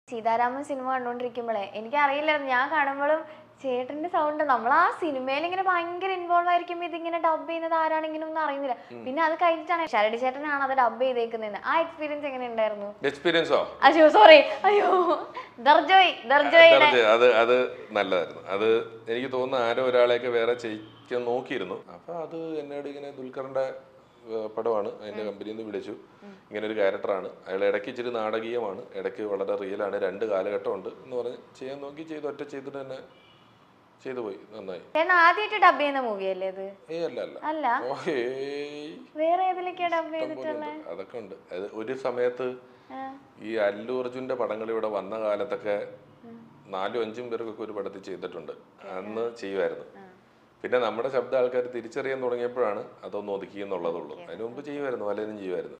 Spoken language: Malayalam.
സീതാരാമൻ സിനിമ കണ്ടോണ്ടിരിക്കുമ്പോഴേ എനിക്ക് അറിയില്ലായിരുന്നു ഞാൻ കാണുമ്പോഴും ചേട്ടന്റെ സൗണ്ട് നമ്മൾ ആ സിനിമയിൽ ഇങ്ങനെ ഭയങ്കര ഇൻവോൾവ് ആയിരിക്കുമ്പോ ഇതിങ്ങനെ ഡബ് ചെയ്യുന്നത് ആരാണ് ഇങ്ങനെ ഒന്നും അറിയുന്നില്ല പിന്നെ അത് കഴിഞ്ഞിട്ടാണ് ശരടി ചേട്ടനാണ് അത് ഡബ് ചെയ്തേക്കുന്നത് ആ എക്സ്പീരിയൻസ് എങ്ങനെ ഉണ്ടായിരുന്നു എക്സ്പീരിയൻസോ അയ്യോ സോറി അയ്യോ ദർജോയ് ദർജോയിനെ ദർജ അത് അത് നല്ലതായിരുന്നു അത് എനിക്ക് തോന്നുന്നു ആരോ ഒരാളെയൊക്കെ വേറെ ചെയ്യിക്കാൻ നോക്കിയിരുന്നു അപ്പൊ അത് എന്നോട് ഇങ്ങനെ ദുൽഖറിന്റെ ഏർ, പടമാണ് അതിന്റെ കമ്പനിയിൽ നിന്ന് വിളിച്ചു ഇങ്ങനെ ഒരു ക്യാരക്ടറാണ് അയാൾ ഇടയ്ക്ക് ഇച്ചിരി നാടകീയമാണ് ഇടയ്ക്ക് വളരെ റിയലാണ് രണ്ട് കാലഘട്ടമുണ്ട് എന്ന് പറഞ്ഞ് ചെയ്യാൻ നോക്കി ചെയ്തു ഒറ്റ ചെയ്തിട്ട് തന്നെ ചെയ്തു പോയി നന്നായി ചേട്ടൻ ആദ്യമായിട്ട് ഡബ് ചെയ്യുന്ന മൂവി അല്ലേ ഇത് ഏയ് അല്ല അല്ല അല്ല ഓ, ഏയ്. വേറെ ഏതിലൊക്കെയാ ഡബ് ഇഷ്ടം പോലെ ചെയ്തിട്ടുള്ളത് ഉണ്ട്. അതൊക്കെ ഉണ്ട് അത് ഒരു സമയത്ത് ഈ അല്ലു അർജുന്റെ പടങ്ങൾ ഇവിടെ വന്ന കാലത്തൊക്കെ നാലും അഞ്ചും പേർക്കൊക്കെ ഒരു പടത്തിൽ ചെയ്തിട്ടുണ്ട് അന്ന് ചെയ്യുമായിരുന്നു പിന്നെ നമ്മുടെ ശബ്ദ ആൾക്കാർ തിരിച്ചറിയാൻ തുടങ്ങിയപ്പോഴാണ് അതൊന്ന് ഒതുക്കി എന്നുള്ളതുള്ളൂ അതിന് മുമ്പ് ചെയ്യുമായിരുന്നു പലരും ചെയ്യുമായിരുന്നു